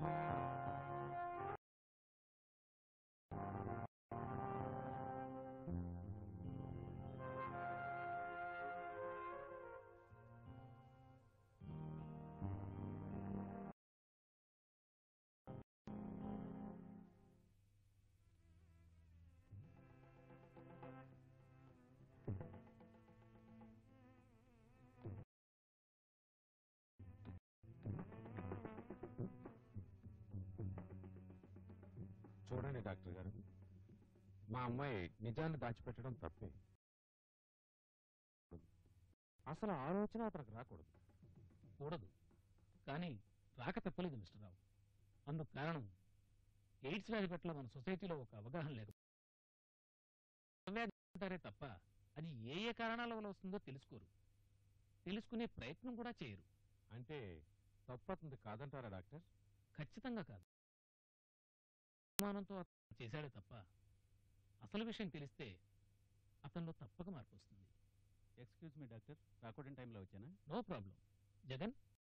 చూడండి డాక్టర్ గారు మా అమ్మాయి నిజాన్ని దాచిపెట్టడం తప్పే అసలు ఆలోచన అతనికి రాకూడదు కూడదు కానీ రాక తప్పలేదు మిస్టర్ రావు అందుకు కారణం ఎయిడ్స్ వ్యాధి పట్ల మన సొసైటీలో ఒక అవగాహన లేక వ్యాధి అంటారే తప్ప అది ఏ ఏ కారణాల వల్ల వస్తుందో తెలుసుకోరు తెలుసుకునే ప్రయత్నం కూడా చేయరు అంటే తప్పతుంది కాదంటారా డాక్టర్ ఖచ్చితంగా కాదు అనుమానంతో అతను చేశాడే తప్ప అసలు విషయం తెలిస్తే అతనిలో తప్పక మార్పు వస్తుంది ఎక్స్క్యూజ్ మీ డాక్టర్ రాకూడని టైంలో వచ్చానా no problem Jagan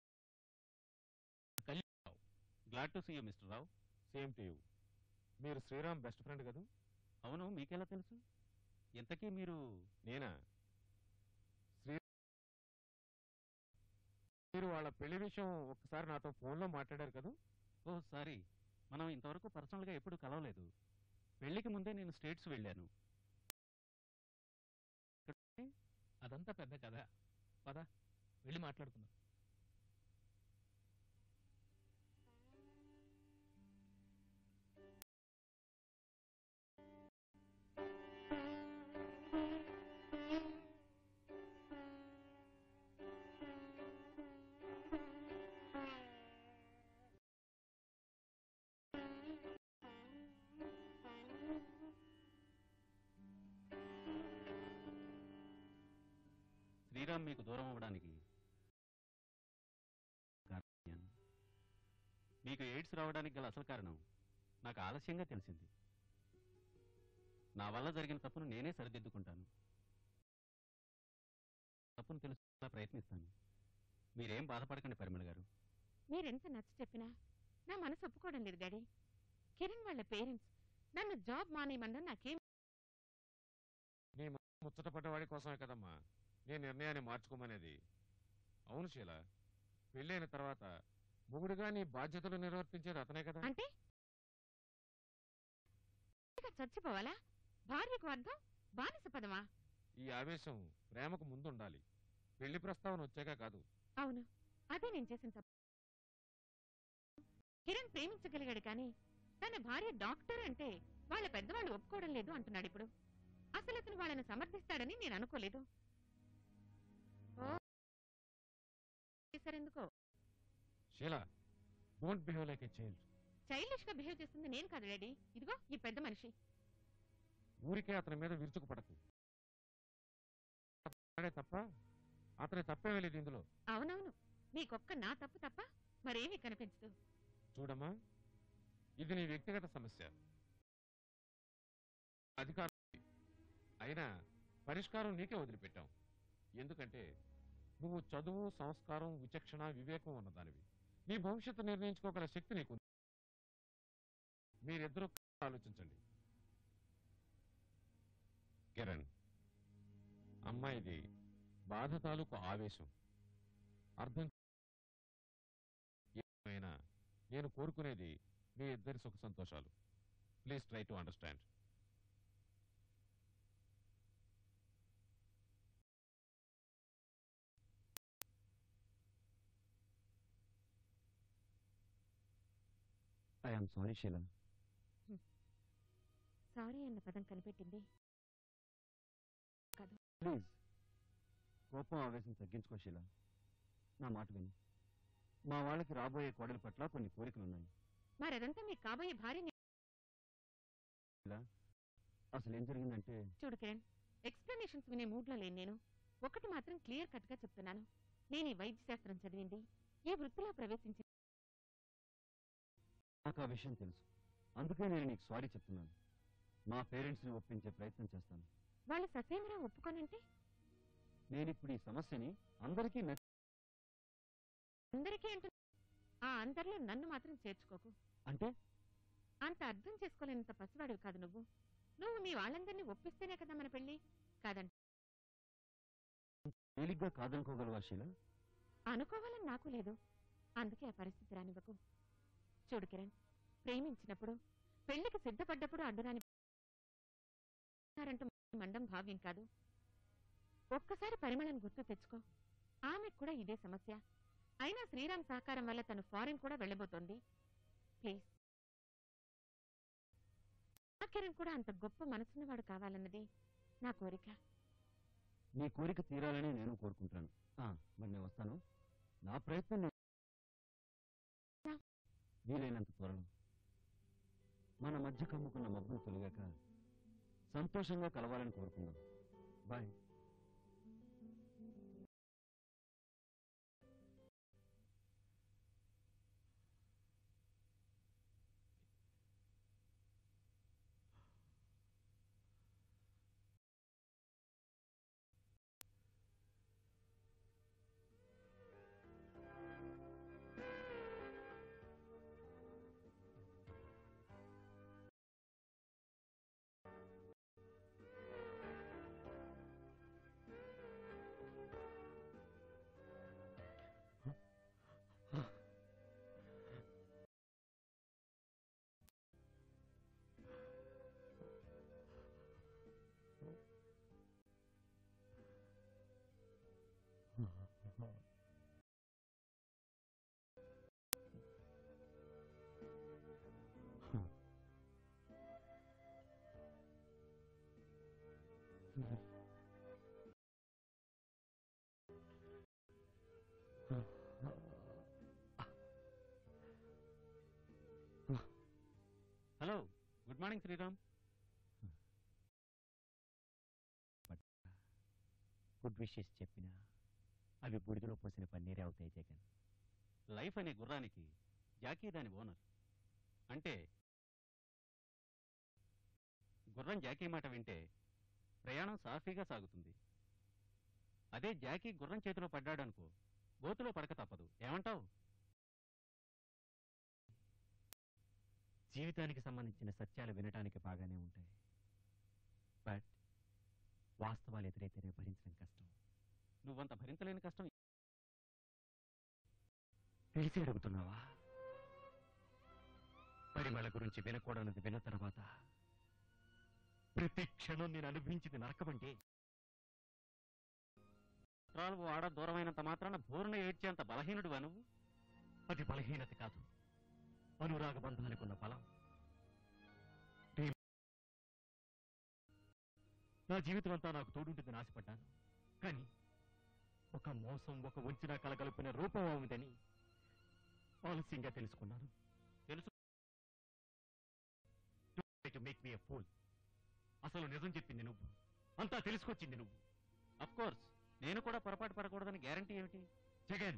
Kalyan glad to see you mister Rao same to you మీరు శ్రీరామ్ బెస్ట్ ఫ్రెండ్ కదా అవును మీకెలా తెలుసు ఇంతకీ మీరు నేనా శ్రీ మీరు వాళ్ళ పెళ్లి విషయం ఒకసారి నాతో ఫోన్లో మాట్లాడారు కదా ఓ సారీ మనం ఇంతవరకు పర్సనల్గా ఎప్పుడు కలవలేదు పెళ్లికి ముందే నేను స్టేట్స్ వెళ్ళాను అదంతా పెద్ద కథ పద వెళ్ళి మాట్లాడుకుందాం శ్రీరామ్ మీకు దూరం అవ్వడానికి కారణం. మీకు ఎయిడ్స్ రావడానికి గల అసలు కారణం నాకు ఆలస్యంగా తెలిసింది నా వల్ల జరిగిన తప్పును నేనే సరిదిద్దుకుంటాను తప్పును తెలుసుకునే ప్రయత్నిస్తాను మీరేం బాధపడకండి పరిమళ గారు మీరెంత నచ్చ చెప్పినా నా మనసు ఒప్పుకోవడం లేదు డాడీ కిరణ్ వాళ్ళ పేరెంట్స్ నన్ను జాబ్ మానేయమన్నా నాకేం ముచ్చటపడ్డవాడి కోసమే కదమ్మా నీ నిర్ణయాన్ని మార్చుకోమనేది అవును శీల పెళ్ళైన తర్వాత మొగుడుగా నీ బాధ్యతలు నిర్వర్తించేది అతనే కదా అంటే ఇక చచ్చిపోవాలా భార్యకు అర్థం బానిస పదమా ఈ ఆవేశం ప్రేమకు ముందుండాలి పెళ్లి ప్రస్తావన వచ్చాక కాదు అవును అదే నేను చేసిన తప్పు కిరణ్ ప్రేమించగలిగాడు కానీ తన భార్య డాక్టర్ అంటే వాళ్ళ పెద్దవాళ్ళు ఒప్పుకోవడం లేదు అంటున్నాడు ఇప్పుడు అసలు అతను వాళ్ళని సమర్థిస్తాడని నేను అనుకోలేదు ఓ చేశారెందుకో Sheela don't behave like a child childish గా బిహేవ్ చేస్తుంది నేను కాదు డాడీ ఇదిగో ఈ పెద్ద మనిషి ఊరికే అతని మీద విరుచుకుపడకు అతడే తప్ప అతని తప్పేమీ లేదు ఇందులో అవునవును నీకొక్క నా తప్పు తప్ప మరేమీ కనిపించదు చూడమ్మా ఇది నీ వ్యక్తిగత సమస్య అధికారం అయినా పరిష్కారం నీకే వదిలిపెట్టాం ఎందుకంటే నువ్వు చదువు సంస్కారం విచక్షణ వివేకం ఉన్నదానివి నీ భవిష్యత్తు నిర్ణయించుకోగల శక్తి నీకు మీరిద్దరూ ఆలోచించండి కిరణ్ అమ్మాయిది బాధ తాలూకు ఆవేశం అర్థం ఏమైనా నేను కోరుకునేది మీ ఇద్దరి సుఖ సంతోషాలు please try to understand I'm sorry Sheela sorry అన్న పదం కనిపెట్టింది ప్లీజ్ కోపం ఆవేశం తగ్గించుకో శీల నా మాట విను మా వాళ్ళకి రాబోయే కోడల పట్ల కొన్ని కోరికలున్నాయి మరదంతా మీకు కాబోయే భార్య అసలు ఏం జరిగిందంటే చూడు కిరణ్ ఎక్స్ప్లెనేషన్స్ వినే మూడ్ లో లేను నేను ఒకటి మాత్రం క్లియర్ కట్ గా చెప్తున్నాను నేను ఈ వైద్య శాస్త్రం చదివింది ఈ వృత్తిలో ప్రవేశించి నాకు ఆ విషయం తెలుసు అందుకే నేను నీకు సారీ చెప్తున్నాను మా పేరెంట్స్ ని ఒప్పించే ప్రయత్నం చేస్తాను వాళ్ళు ససేమరా ఒప్పుకోనంటే నేను ఇప్పుడు ఈ సమస్యని అందరికీ నచ్చి అందరికీ అంటు ఆ అందరిలో నన్ను మాత్రం చేర్చుకోకు అంటే అంత అర్థం చేసుకోలేనంత పసివాడివి కాదు నువ్వు నువ్వు మీ వాళ్ళందరినీ ఒప్పిస్తేనే కదా మన పెళ్లి కాదంట తేలిగ్గా కాదనుకోగలవా శీల అనుకోవాలని నాకు లేదు అందుకే ఆ పరిస్థితి రానివ్వకు చూడు కిరణ్ ప్రేమించినప్పుడు పెళ్లికి సిద్ధపడ్డప్పుడు అడ్డురాని అంటూ మండం భావ్యం కాదు ఒక్కసారి పరిమళం గుర్తు తెచ్చుకో ఆమెకు కూడా ఇదే సమస్య అయినా శ్రీరామ్ సహకారం వల్ల తను ఫారిన్ కూడా వెళ్ళబోతోంది ప్లీజ్ ఆ కిరణ్ కూడా అంత గొప్ప మనసున్నవాడు కావాలన్నది నా కోరిక నీ కోరిక తీరాలని నేను కోరుకుంటాను ఆ, మరి నేను వస్తాను నా ప్రయత్నం నేను- వీలైనంత త్వరలో మన మధ్య కమ్ముకున్న మబ్బులు తొలగాక సంతోషంగా కలవాలని కోరుకుందాం bye hello good morning Sriram good wishes చెప్పినా అవి బుడిదలో పోసిన పన్నీరే అవుతాయి జగన్ లైఫ్ అనే గుర్రానికి జాకీ దాని ఓనర్ అంటే గుర్రం జాకీ మాట వింటే ప్రయాణం సాఫీగా సాగుతుంది అదే జాకీ గుర్రం చేతిలో పడ్డాడనుకో గోతులో పడక తప్పదు ఏమంటావు జీవితానికి సంబంధించిన సత్యాలు వినటానికి బాగానే ఉంటాయి బట్ వాస్తవాలు ఎదురైతేనే భరించడం కష్టం నువ్వంత భరించలేని కష్టం తెలిసి అడుగుతున్నావా పరిమళ గురించి వినకూడనిది విన్న తర్వాత ప్రతి క్షణం నేను అనుభవించింది నరకమంటే రాళ్ళు ఆడ దూరమైనంత మాత్రాన బోరున ఏడ్చేంత బలహీనుడువా నువ్వు అది బలహీనత కాదు అనురాగ బంధానికి ఉన్న బలం ప్రేమ. నా జీవితం అంతా నాకు తోడుంటుందని ఆశపడ్డాను కానీ ఒక మోసం ఒక వంచిన కలగలిపిన రూపం ఉందని ఆలస్యంగా తెలుసుకున్నాను తెలుసు మేక్ మీ ఫూల్ అసలు నిజం చెప్పింది నువ్వు అంతా తెలుసుకొచ్చింది నువ్వు అఫ్ కోర్స్ నేను కూడా పొరపాటు పడకూడదని గ్యారంటీ ఏమిటి జగన్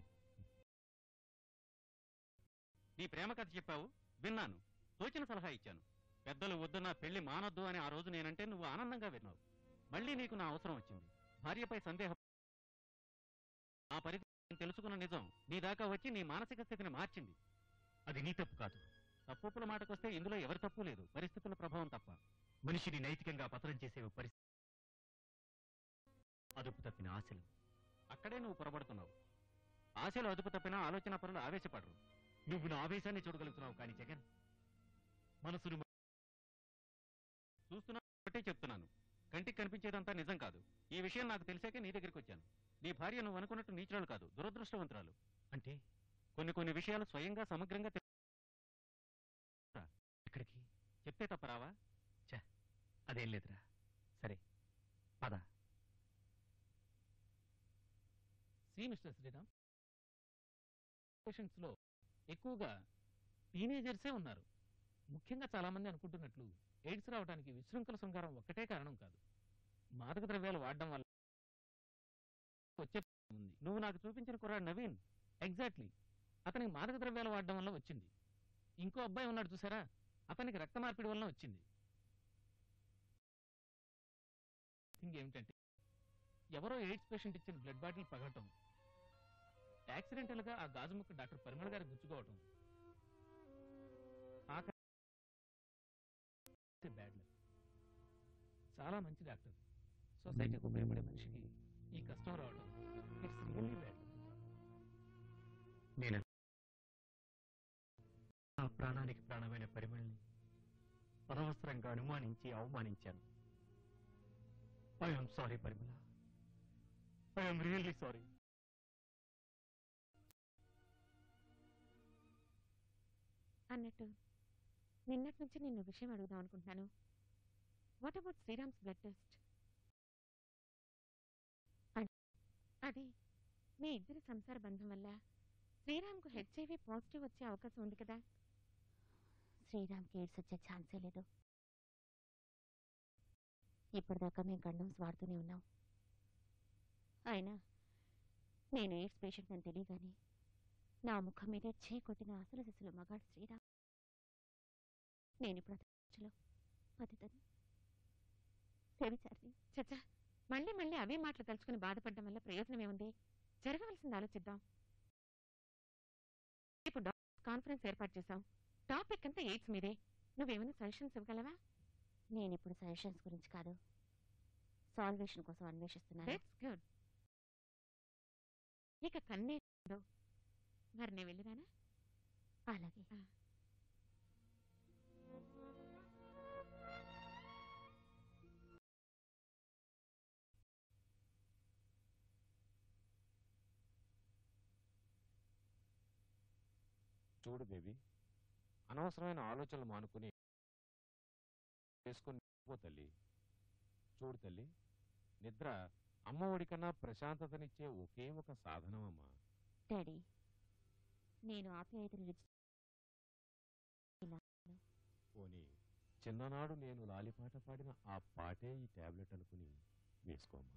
నీ ప్రేమ కథ చెప్పావు విన్నాను తోచిన సలహా ఇచ్చాను పెద్దలు వద్దు నా పెళ్లి మానొద్దు అని ఆ రోజు నేనంటే నువ్వు ఆనందంగా విన్నావు మళ్ళీ నీకు నా అవసరం వచ్చింది భార్యపై సందేహం ఆ పరిధి నేను తెలుసుకున్న నిజం నీ దాకా వచ్చి నీ మానసిక స్థితిని మార్చింది అది నీ తప్పు కాదు తప్పుల మాటకొస్తే ఇందులో ఎవరి తప్పు లేదు పరిస్థితుల ప్రభావం తప్ప మనిషిని నైతికంగా పతనం చేసే పరిస్థితి అదుపు తప్పిన ఆశలు అక్కడే నువ్వు పొరబడుతున్నావు ఆశలు అదుపు తప్పినా ఆలోచన పనులు ఆవేశపడరు నువ్వు నా ఆవేశాన్ని చూడగలుగుతున్నావు కానీ జగన్ మనసును చూస్తున్నా బట్టే చెప్తున్నాను కంటికి కనిపించేదంతా నిజం కాదు ఈ విషయం నాకు తెలిసాకే నీ దగ్గరికి వచ్చాను నీ భార్య నువ్వు అనుకున్నట్టు నీచురాలు కాదు దురదృష్టవంతురాలు అంటే కొన్ని కొన్ని విషయాలు స్వయంగా సమగ్రంగా తెలు- ఎక్కడికి చెప్తే తప్పరావా అదేం లేదురా సరే పద సి మిస్టర్ శ్రీరామ్ పేషెంట్స్ లో ఎక్కువగా టీనేజర్సే ఉన్నారు ముఖ్యంగా చాలా మంది అనుకుంటున్నట్లు ఎయిడ్స్ రావడానికి విశృంఖల శృంగారం ఒక్కటే కారణం కాదు మాదక ద్రవ్యాలు వాడడం వల్ల వచ్చే ఉంది నువ్వు నాకు చూపించిన కుర్రాడు నవీన్ ఎగ్జాక్ట్లీ అతనికి మాదక ద్రవ్యాలు వాడడం వల్ల వచ్చింది ఇంకో అబ్బాయి ఉన్నాడు చూసారా అతనికి రక్త మార్పిడి వల్ల వచ్చింది థింగ్ ఏమిటంటే ఎవరో ఎయిడ్స్ పేషెంట్ ఇచ్చిన బ్లడ్ బాటిల్ పగలటం యాక్సిడెంటల్ గా ఆ గాజు ముక్క డాక్టర్ పరిమళ గారు గుచ్చుకోవటం బ్యాడ్ లక్ చాలా మంచి డాక్టర్ సొసైటీకి ఉపయోగపడే మనిషికి ఈ కష్టం రావడం ఇట్స్ రియల్లీ బ్యాడ్ నేను నా ప్రాణానికి ప్రాణమైన పరిమళని అనవసరంగా అనుమానించి అవమానించాను I'm sorry Parimala I'm really sorry అన్నట్టు నిన్నటి నుంచి నిన్ను విషయం అడుగుదాం అనుకుంటున్నాను what about Sriram's blood test అది మీ ఇద్దరి సంసార బంధం వల్ల శ్రీరామ్కు హెచ్ఐవి పాజిటివ్ వచ్చే అవకాశం ఉంది కదా శ్రీరామ్కి ఎయిడ్స్ వచ్చే ఛాన్సే లేదు ఇప్పటిదాకా మేము కండమ్స్ వాడుతూనే ఉన్నాం అయినా నేను ఎయిడ్స్ పేషెంట్ అని తెలియగానే నా ముఖం మీదే చేయి కొట్టిన అసలు సిసలు మగాడు శ్రీరామ్ నేను ఇప్పుడు అతనిలో పతితని వ్యభిచారిని చచ్చా మళ్ళీ మళ్ళీ అవే మాటలు తలుచుకుని బాధపడడం వల్ల ప్రయోజనం ఏముంది జరగవలసింది ఆలోచిద్దాం ఇప్పుడు డాక్టర్స్ కాన్ఫరెన్స్ ఏర్పాటు చేశాం టాపిక్ అంతా ఎయిడ్స్ మీదే నువ్వేమైనా సజెషన్స్ ఇవ్వగలవా నేను ఇప్పుడు సజెషన్స్ గురించి కాదు సాల్వేషన్ కోసం అన్వేషిస్తున్నాను దట్స్ గుడ్ ఇక కన్నే ఉండవు. మరి నేను వెళ్ళిరానా అలాగే చూడు బేబీ అనవసరమైన ఆలోచనలు మానుకుని చేసుకుని పో తల్లి చూడు తల్లి నిద్ర అమ్మ ఒడి కన్నా ప్రశాంతతనిచ్చే ఒకే ఒక సాధనం అమ్మా డాడీ నేను ఆప్యాయతను రుచి పోనీ చిన్ననాడు నేను లాలిపాట పాడిన ఆ పాటే ఈ టాబ్లెట్ అనుకుని వేసుకోమ్మా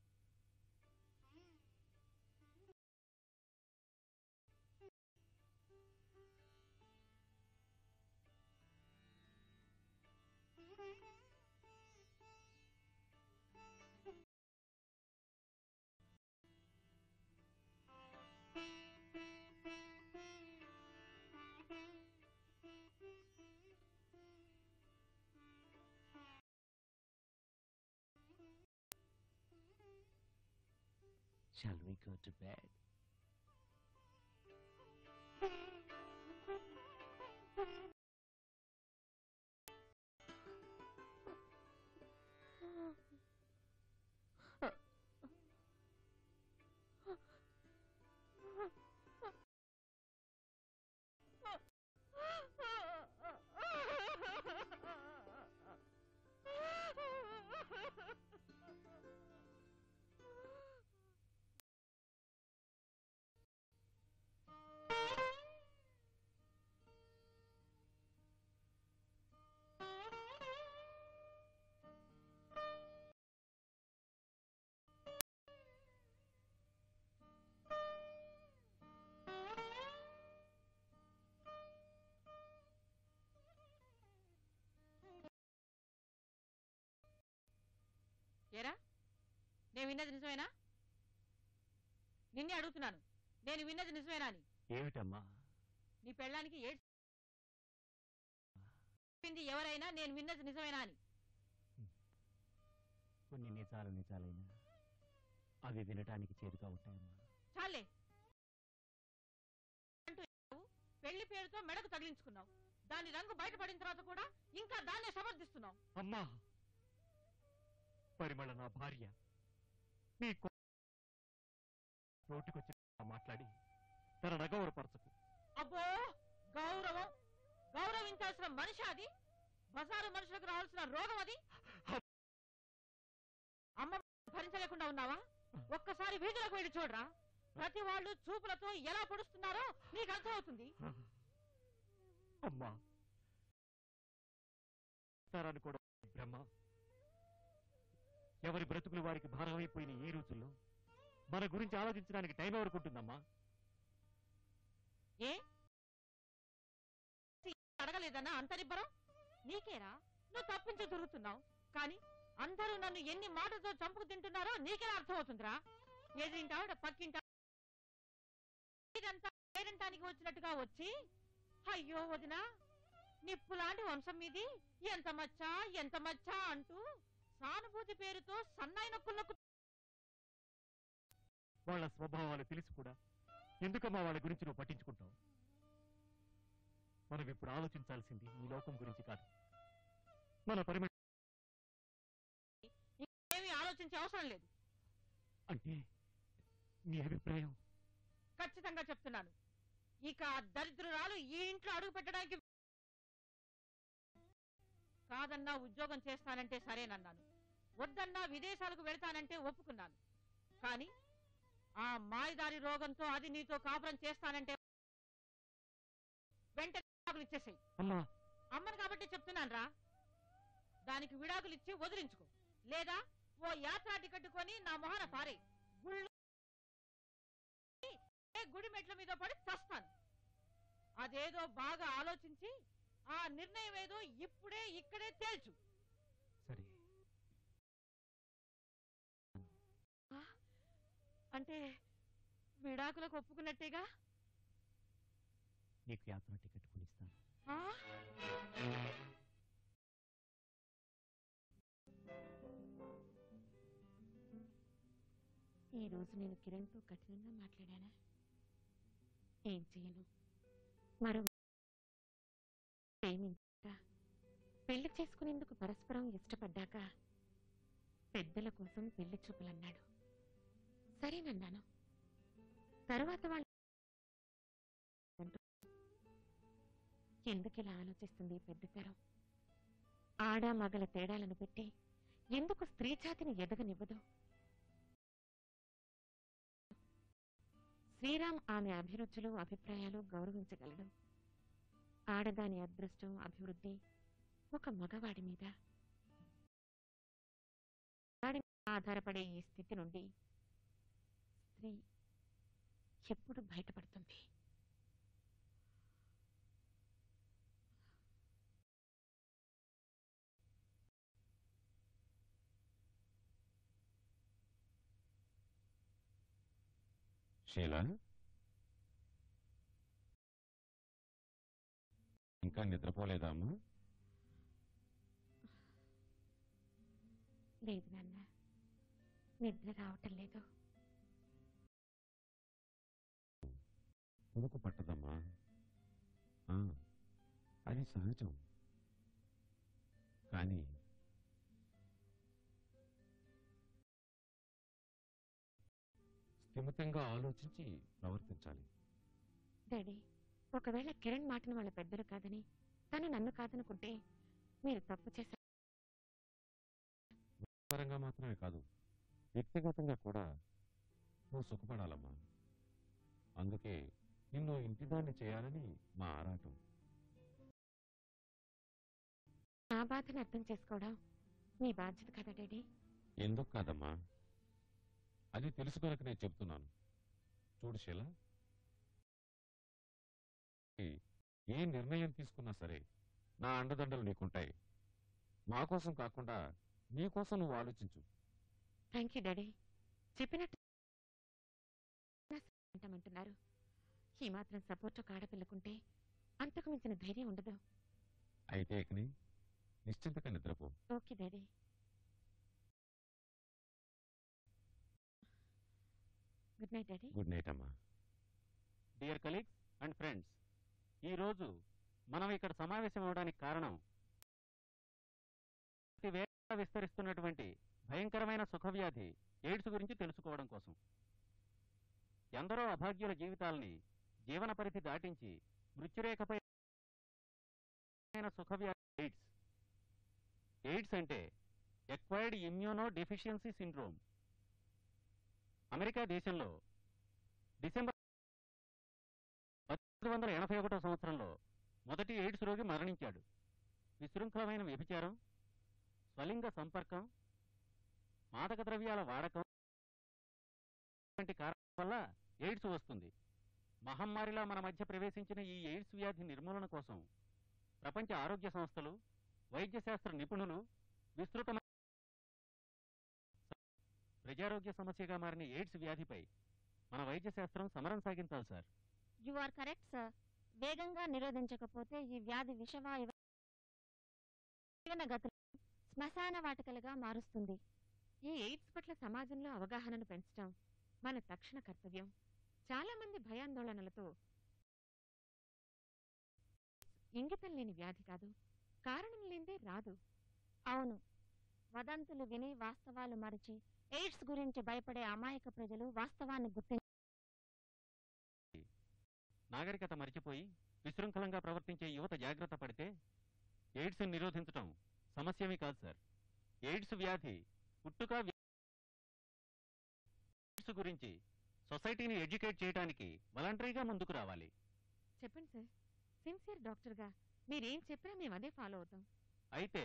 Shall we go to bed? ఏరా నేను విన్నది నిజమేనా నిన్నే అడుగుతున్నాను నేను విన్నది నిజమేనా అని ఏమిటమ్మా నీ పెళ్ళానికి ఏడ్స్ చెప్పింది ఎవరైనా నేను విన్నది నిజమేనా అని కొన్ని నిజాలు నిజాలైనా అవి వినటానికి చేదుగా ఉంటాయమ్మా చాలే అంటూ ఏడ్చావు, పెళ్లి పేరుతో మెడకు తగిలించుకున్నావు దాని రంగు బయటపడిన తర్వాత కూడా ఇంకా దాన్నే సమర్థిస్తున్నావు అమ్మా పరిమళ నా భార్య నీ కొ- నోటికొచ్చి మాట్లాడి తన నగౌరపరచకు అబ్బో గౌరవం గౌరవించాల్సిన మనిషి అది బజారు మనుషులకు రావాల్సిన రోగం అది అమ్మ భరించలేకుండా ఉన్నావా ఒక్కసారి వీధిలోకి వెళ్ళి చూడరా ప్రతి వాళ్ళు చూపులతో ఎలా పొడుస్తున్నారో నీకు అర్థమవుతుంది అమ్మా తరాన్ని కూడా బ్రహ్మ ఎవరి బ్రతుకులు వారికి భారమైపోయిన ఈ రోజుల్లో మన గురించి ఆలోచించడానికి టైం ఎవరుకుంటుందమ్మా ఏ అడగలేదన్నా అంతరిబ్బరం నీకేరా నువ్వు తప్పించి దొరుకుతున్నావు కానీ అందరూ నన్ను ఎన్ని మాటలతో చంపుకు తింటున్నారో నీకెలా అర్థమవుతుందిరా ఎదిరింటావిడ పక్కింట ఇదంతా పేరంటానికి వచ్చినట్టుగా వచ్చి అయ్యో వదిన నిప్పులాంటి వంశం మీది ఎంత మచ్చా ఎంత మచ్చా అంటూ సానుభూతి పేరుతో సన్నాయి నొక్కులకు వాళ్ళ స్వభావాలు తెలిసి కూడా ఎందుకమ్మా వాళ్ళ గురించి నువ్వు పట్టించుకుంటావు మనం ఇప్పుడు ఆలోచించాల్సింది ఈ లోకం గురించి కాదు మన పరిమ ఏమీ ఆలోచించే అవసరం లేదు అంటే నీ అభిప్రాయం ఖచ్చితంగా చెప్తున్నాను ఇక ఆ దరిద్రురాలు ఈ ఇంట్లో అడుగు పెట్టడానికి కాదన్నా ఉద్యోగం చేస్తానంటే సరేనన్నాను వద్దన్నా విదేశాలకు వెళ్తానంటే ఒప్పుకున్నాను కానీ ఆ మాయదారి రోగంతో అది నీతో కాపురం చేస్తానంటే వెంటనే విడాకులు ఇచ్చేసేయ్ అమ్మా అమ్మను కాబట్టి చెప్తున్నాను రా దానికి విడాకులు ఇచ్చి వదిలించుకో లేదా ఓ యాత్రా టికెట్ కొని నా మొహన పారే గుళ్ళు ఏ గుడి మెట్ల మీద పడి చస్తాను అదేదో బాగా ఆలోచించి ఆ నిర్ణయం ఏదో ఇప్పుడే ఇక్కడే తేల్చు సరే అంటే విడాకులకు ఒప్పుకున్నట్టేగా నీకు యాత్ర టికెట్ కొనిస్తాను ఆ? ఈ రోజు నేను కిరణ్తో కఠినంగా మాట్లాడానా ఏం చేయను మరో ప్రేమించాక పెళ్లి చేసుకునేందుకు పరస్పరం ఇష్టపడ్డాక పెద్దల కోసం పెళ్లి చూపులన్నాడు సరేనన్నాను తరువాత వాళ్ళు ఎందుకు ఇలా ఆలోచిస్తుంది ఈ పెద్ద తరం ఆడ మగల తేడాలను పెట్టి ఎందుకు స్త్రీ జాతిని ఎదగనివ్వదు శ్రీరామ్ ఆమె అభిరుచులు అభిప్రాయాలు గౌరవించగలడు ఆడదాని అదృష్టం అభివృద్ధి ఒక మగవాడి మీద వాడి మీద ఆధారపడే ఈ స్థితి నుండి స్త్రీ ఎప్పుడు బయటపడుతుంది షీలా ఇంకా నిద్రపోలేదా అమ్మా లేదు నాన్న నిద్ర రావటం లేదు ఉడుకు పట్టదమ్మా ఆ, అది సహజం కానీ స్థిమితంగా ఆలోచించి ప్రవర్తించాలి డాడీ ఒకవేళ కిరణ్ మాటను వాళ్ళ పెద్దలు కాదని తను నన్ను కాదనుకుంటే మీరు తప్పు చేశారు పరంగా మాత్రమే కాదు వ్యక్తిగతంగా కూడా నువ్వు సుఖపడాలమ్మా అందుకే నిన్ను ఇంటిదాన్ని చేయాలని మా ఆరాటం నా బాధను అర్థం చేసుకోవడం మీ బాధ్యత కదా డాడీ ఎందుకు కాదమ్మా అది తెలుసుకొనక నేను చెప్తున్నాను చూడు శీల ఏ నిర్ణయం తీసుకున్నా సరే నా అండదండలు నీకుంటాయి మా కోసం కాకుండా నీ కోసం నువ్వు ఆలోచించు థ్యాంక్ యూ డాడీ చెప్పినట్టు అంటామంటున్నారు ఈ మాత్రం సపోర్ట్ ఒక ఆడపిల్లకుంటే అంతకు మించిన ధైర్యం ఉండదు అయితే ఇకని నిశ్చింతగా నిద్రపో okay daddy good night daddy good night అమ్మా డియర్ కలీగ్స్ అండ్ ఫ్రెండ్స్ ఈ రోజు మనం ఇక్కడ సమావేశం అవడానికి కారణం అతి వేగంగా విస్తరిస్తున్నటువంటి భయంకరమైన సుఖవ్యాధి ఎయిడ్స్ గురించి తెలుసుకోవడం కోసం ఎందరో అభాగ్యుల జీవితాల్ని జీవన పరిధి దాటించి మృత్యురేఖపై సుఖవ్యాధి ఎయిడ్స్ ఎయిడ్స్ అంటే acquired immunodeficiency syndrome America దేశంలో డిసెంబర్ పంతొమ్మిది వందల ఎనభై ఒకటో సంవత్సరంలో మొదటి ఎయిడ్స్ రోగి మరణించాడు విశృంఖలమైన వ్యభిచారం స్వలింగ సంపర్కం మాదక ద్రవ్యాల వాడకం వంటి కారణాల వల్ల ఎయిడ్స్ వస్తుంది మహమ్మారిలా మన మధ్య ప్రవేశించిన ఈ ఎయిడ్స్ వ్యాధి నిర్మూలన కోసం ప్రపంచ ఆరోగ్య సంస్థలు వైద్య శాస్త్ర నిపుణులు విస్తృతమైన ప్రజారోగ్య సమస్యగా మారిన ఎయిడ్స్ వ్యాధిపై మన వైద్య శాస్త్రం సమరం సాగించాలి sir you are correct sir వేగంగా నిరోధించకపోతే ఈ వ్యాధి విషవాయువు గతులు శ్మశాన వాటికలుగా మారుస్తుంది ఈ ఎయిడ్స్ పట్ల సమాజంలో అవగాహనను పెంచడం మన తక్షణ కర్తవ్యం చాలా మంది భయాందోళనలతో ఇంగితం లేని వ్యాధి కాదు కారణం లేనిదే రాదు అవును వదంతులు విని వాస్తవాలు మరిచి ఎయిడ్స్ గురించి భయపడే అమాయక ప్రజలు వాస్తవాన్ని గుర్తించి నాగరికత మరిచిపోయి విశృంఖలంగా ప్రవర్తించే యువత జాగ్రత్త పడితే ఎయిడ్స్ నిరోధించటం సమస్యమీ కాదు సార్ ఎయిడ్స్ వ్యాధి పుట్టుక వ్య- ఎయిడ్స్ గురించి సొసైటీని ఎడ్యుకేట్ చేయడానికి వాలంటరీగా ముందుకు రావాలి చెప్పండి సార్ సిన్సియర్ డాక్టర్గా మీరేం చెప్పినా మేము అదే ఫాలో అవుతాం అయితే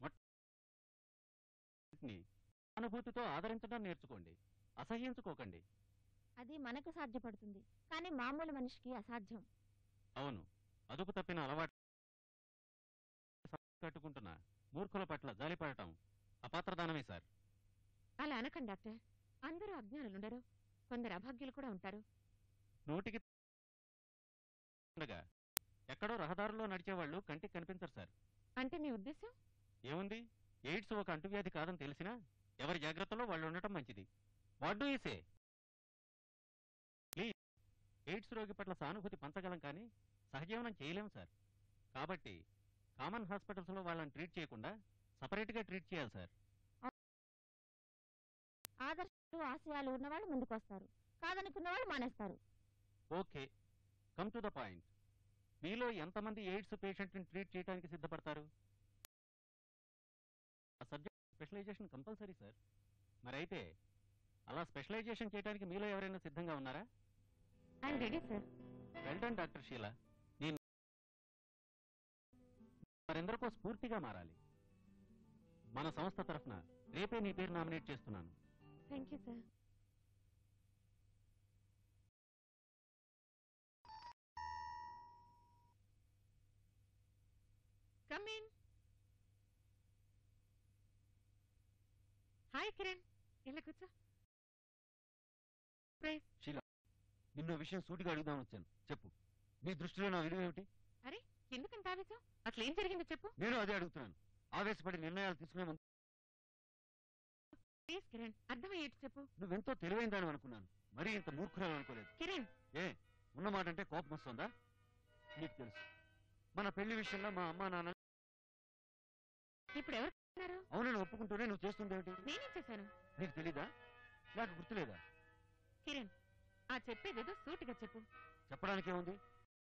మొట్టని అనుభూతితో ఆదరించడం నేర్చుకోండి అసహ్యించుకోకండి అది మనకు సాధ్యపడుతుంది కానీ మామూలు మనిషికి అసాధ్యం అవును అదుపు తప్పిన అలవాటు కట్టుకుంటున్న మూర్ఖుల పట్ల జాలిపడటం అపాత్రదానమే సార్ అలా అనకండి డాక్టర్ అందరూ అజ్ఞానులుండరు కొందరు అభాగ్యులు కూడా ఉంటారు నూటికి ఉండగా ఎక్కడో రహదారుల్లో నడిచేవాళ్ళు కంటికి కనిపించరు సార్ అంటే మీ ఉద్దేశం ఏముంది ఎయిడ్స్ ఒక అంటువ్యాధి కాదని తెలిసినా ఎవరి జాగ్రత్తలో వాళ్ళు ఉండటం మంచిది what do say please AIDS రోగి పట్ల సానుభూతి పంచగలం కానీ సహజీవనం చేయలేం సార్ కాబట్టి కామన్ హాస్పిటల్స్లో వాళ్ళని ట్రీట్ చేయకుండా సపరేట్గా ట్రీట్ చేయాలి సార్ ఆదర్శాలు ఆశయాలు ఉన్నవాళ్ళు ముందుకు వస్తారు కాదనుకున్న వాళ్ళు మానేస్తారు okay come to the point మీలో ఎంతమంది ఎయిడ్స్ పేషెంట్ని ట్రీట్ చేయడానికి సిద్ధపడతారు ఆ సబ్జెక్ట్ స్పెషలైజేషన్ కంపల్సరీ సార్ మరి అయితే అలా స్పెషలైజేషన్ చేయడానికి మీలో ఎవరైనా సిద్ధంగా ఉన్నారా I'm ready sir well done doctor Sheela నేను మరెందరికో స్ఫూర్తిగా మారాలి మన సంస్థ తరఫున రేపే నీ పేరు నామినేట్ చేస్తున్నాను thank you sir come in hi Kiran ఇలా కూర్చో నిన్ను విషయం సూటిగా అడుగుదామని వచ్చాను చెప్పు నీ దృష్టిలో నా విలువ ఏమిటి ఎందుకంత ఆవేశం అసలు ఏం జరిగిందో చెప్పు నేను అదే అడుగుతున్నాను ఆవేశపడి నిర్ణయాలు తీసుకునే ముందు ప్లీజ్ కిరణ్ అర్థమయ్యేట్టు చెప్పు నువ్వెంతో తెలివైందని అనుకున్నాను మరీ ఇంత మూర్ఖురాలు అనుకోలేదు కిరణ్ ఉన్నమాట అంటే కోపం వస్తుందా నీకు తెలుసు మన పెళ్లి విషయంలో మా అమ్మా నాన్న ఇప్పుడు ఎవరు ఉన్నారు అవునని ఒప్పుకుంటూనే నువ్వు చేస్తుందేమిటి నేనేం చేశాను నీకు తెలీదా నాకు గుర్తులేదా కిరణ్ ఆ చెప్పేదేదో సూటిగా చెప్పు చెప్పడానికి ఏముంది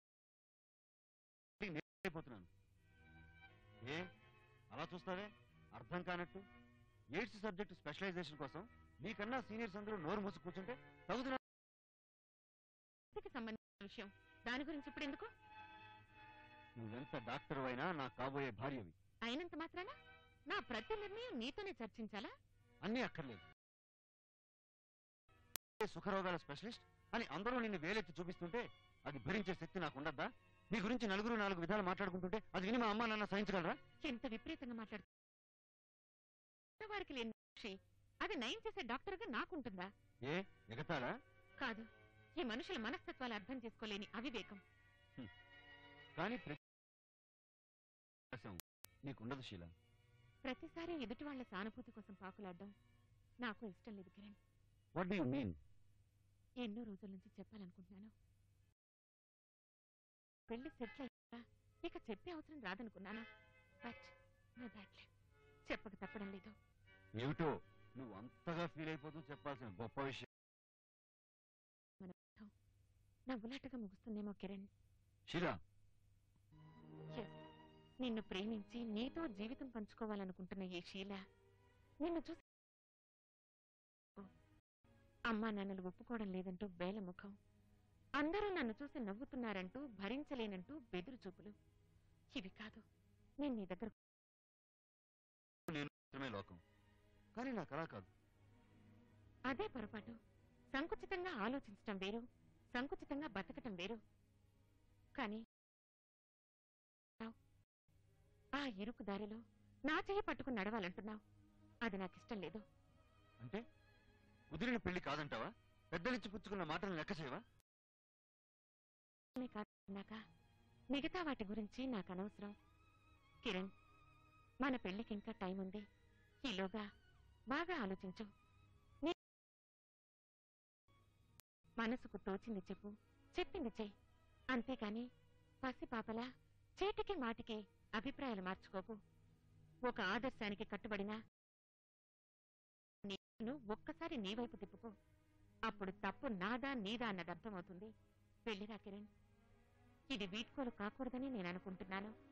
నేను అయిపోతున్నాను ఏ అలా చూస్తావే అర్థం కానట్టు ఎయిడ్స్ సబ్జెక్ట్ స్పెషలైజేషన్ కోసం నీకన్నా సీనియర్స్ అందరూ నోరు మూసి కూర్చుంటే తగుదునా ఇంటికి సంబంధించిన విషయం దాని గురించి ఇప్పుడు ఎందుకు నువ్వెంత డాక్టర్ అయినా నా కాబోయే భార్యవి అయినంత మాత్రాన నా ప్రతి నిర్ణయం నీతోనే చర్చించాలా అన్నీ అక్కర్లేదు ఏ సుఖరోగాల స్పెషలిస్ట్ అని అందరూ నిన్ను వేలెత్తి చూపిస్తుంటే అది భరించే శక్తి నాకు ఉండద్దా నీ గురించి నలుగురు నాలుగు విధాలు మాట్లాడుకుంటుంటే అది విని మా అమ్మ నాన్న సహించగలరా ఎంత విపరీతంగా మాట్లాడు వారికి లేని మనిషి అది నయం చేసే డాక్టర్గా నాకుంటుందా ఏ ఎగతాడా కాదు ఈ మనుషుల మనస్తత్వాలు అర్థం చేసుకోలేని అవివేకం కానీ ప్రతి అవకాశం నీకుండదు శీల ప్రతిసారి ఎదుటి వాళ్ళ సానుభూతి కోసం పాకులాడడం నాకు ఇష్టం లేదు కిరణ్ వాట్ యు మీన్ ఎన్నో రోజుల నుంచి చెప్పాలనుకుంటున్నాను పెళ్లి సెటిల్ అయ్యాక ఇక చెప్పే అవసరం రాదనుకున్నాను బట్ నా బ్యాడ్ లక్. చెప్పక తప్పడం లేదు ఏమిటో నువ్వు అంతగా ఫీల్ అయిపోతూ చెప్పాల్సిన గొప్ప విషయం నవ్వులాటగా ముగుస్తుందేమో కిరణ్ శీల Yes. నిన్ను ప్రేమించి నీతో జీవితం పంచుకోవాలనుకుంటున్న ఈ శీల నిన్ను చూసి అమ్మా నాన్నలు ఒప్పుకోవడం లేదంటూ బేల ముఖం అందరూ నన్ను చూసి నవ్వుతున్నారంటూ భరించలేనంటూ బెదురు చూపులు ఇవి కాదు నేను నీ దగ్గర మాత్రమే లోకం కానీ నాకు అలా కాదు అదే పొరపాటు సంకుచితంగా ఆలోచించటం వేరు సంకుచితంగా బతకటం వేరు కానీ ఆ ఇరుకు దారిలో నా చెయ్యి పట్టుకుని నడవాలంటున్నావు అది నాకిష్టం లేదు అంటే కుదిరిన పెళ్లి కాదంటావా పెద్దలిచ్చి పుచ్చుకున్న మాటలు లెక్క చేయవా కాక మిగతా వాటి గురించి నాకు అనవసరం కిరణ్ మన పెళ్లికి ఇంకా టైం ఉంది ఈలోగా బాగా ఆలోచించు నే- మనసుకు తోచింది చెప్పు చెప్పింది చెయ్యి అంతేకాని పసిపాపలా చేటికి మాటికి అభిప్రాయాలు మార్చుకోకు ఒక ఆదర్శానికి కట్టుబడిన నేను ఒక్కసారి నీ వైపు తిప్పుకో అప్పుడు తప్పు నాదా నీదా అన్నది అర్థమవుతుంది వెళ్ళిరా కిరణ్ ఇది వీడ్కోలు కాకూడదని నేను అనుకుంటున్నాను